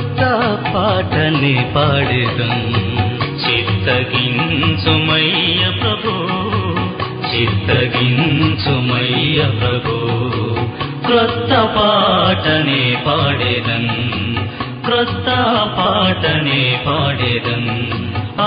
క్రొత్త పాటని పాడేదం చిత్తగించుమయ్య ప్రభు చిత్తగించుమయ్య ప్రభు క్రొత్త పాటనే పాడేదన్ క్రొత్త పాటనే పాడేదన్ ఆ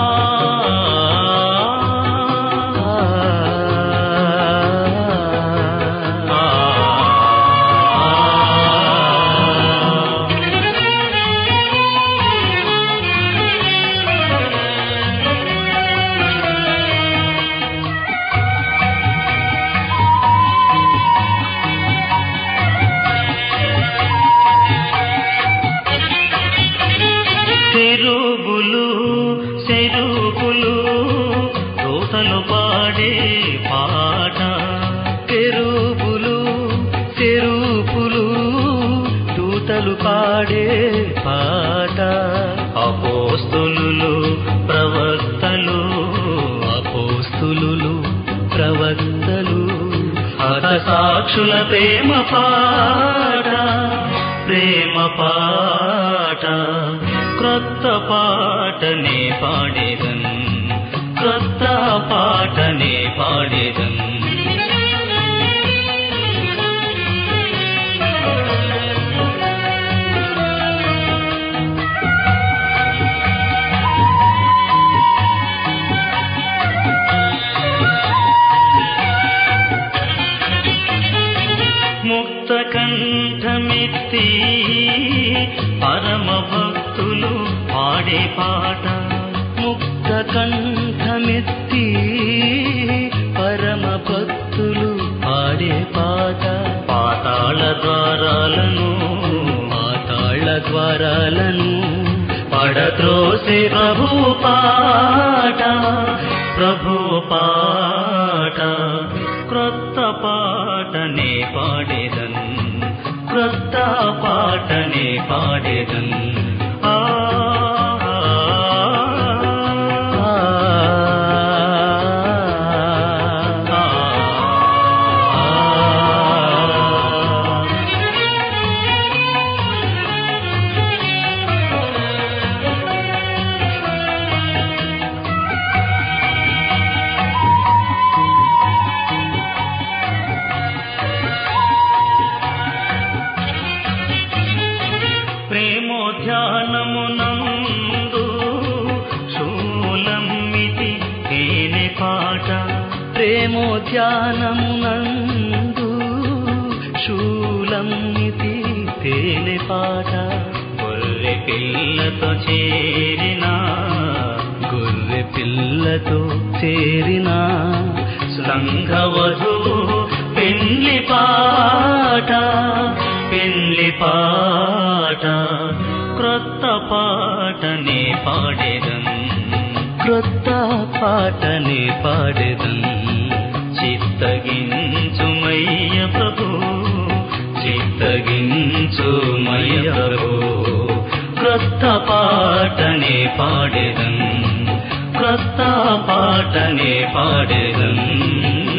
చెరువులు చెరువులు దోతలు పాడే పాట కెరూబులు చెరూపులు దూతలు పాడే పాట అపోస్తులు ప్రవక్తలు అపోస్తులు ప్రవక్తలు హత సాక్షుల ప్రేమ పాట ప్రేమ పాట క్రొత్త పాటనే పాడేదన్ క్రొత్త పాటనే పాడేదన్ ముక్త కంఠమెత్తి పరమ భక్తులు పాడే పాట ముక్త కంఠమెత్తి పరమ భక్తులు పాడే పాట పాతాళ ద్వారాలను పాతాళ ద్వారాలను పడద్రోసే ప్రభు పాట ప్రభు పాట క్రొత్త పాటనే పాడేదన్ క్రొత్త పాటనే పాడేదన్ ఆ ప్రేమోధ్యానమునందు శూలమితి తేనె పాట ప్రేమోద్యానమునందు శూలమితి తేనె పాట గొర్రె పిల్లతో చేరిన గొర్రె పిల్లతో చేరిన సంఘవధు పెళ్లి పాట పెళ్లి పాట క్రొత్త పాటనే పాడేదన్ క్రొత్త పాటని పాడేదన్ చిత్తగించుమయ్య ప్రభు చిత్తగించుమయ్య ప్రభు క్రొత్త పాటనే పాడేదన్ క్రొత్త పాటనే పాడేదన్